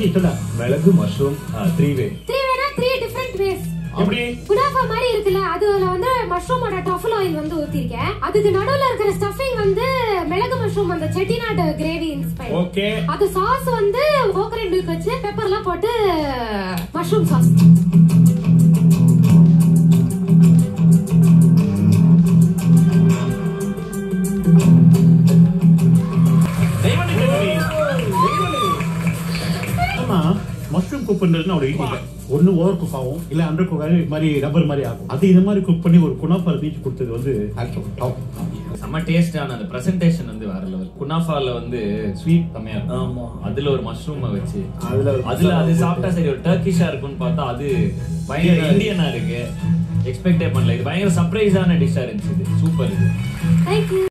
பத்தி சொல்ல மிளகு மஷ்ரூம் த்ரீ வே த்ரீ வேணா த்ரீ டிஃபரெண்ட் வேஸ் எப்படி குனாஃபா மாதிரி இருக்குல்ல அதுல வந்து மஷ்ரூமோட டஃபல் ஆயில் வந்து ஊத்திருக்கேன் அதுக்கு நடுவுல இருக்கிற ஸ்டஃபிங் வந்து மிளகு மஷ்ரூம் அந்த செட்டிநாடு கிரேவி இன்ஸ்பயர் ஓகே அது சாஸ் வந்து கோகனட் மில்க் வச்சு பெப்பர்லாம் போட்டு மஷ்ரூம் சாஸ் ஆமா மஷ்ரூம் குக் பண்றதுன்னு அவ்வளவு ஈஸி இல்லை ஒண்ணு ஓவர் குக் ஆகும் இல்ல அண்டர் குக் ஆகும் இது மாதிரி ரப்பர் மாதிரி ஆகும் அது இந்த மாதிரி குக் பண்ணி ஒரு குணாப்பர் பீச் கொடுத்தது வந்து டாப் செம்ம டேஸ்டான அந்த பிரசன்டேஷன் வந்து வேற லெவல் குனாஃபால வந்து ஸ்வீட் கம்மியா இருக்கும் ஆமா. அதுல ஒரு மஷ்ரூமை வச்சு அதுல ஒரு அதுல அது சாப்பிட்டா சரி ஒரு டர்க்கிஷா இருக்கும்னு பார்த்தா அது பயங்கர இந்தியனா இருக்கு எக்ஸ்பெக்டே பண்ணல இது பயங்கர சர்ப்ரைஸான டிஷ்ஷா இருந்துச்சு இது சூப்பர் இது தேங்க்யூ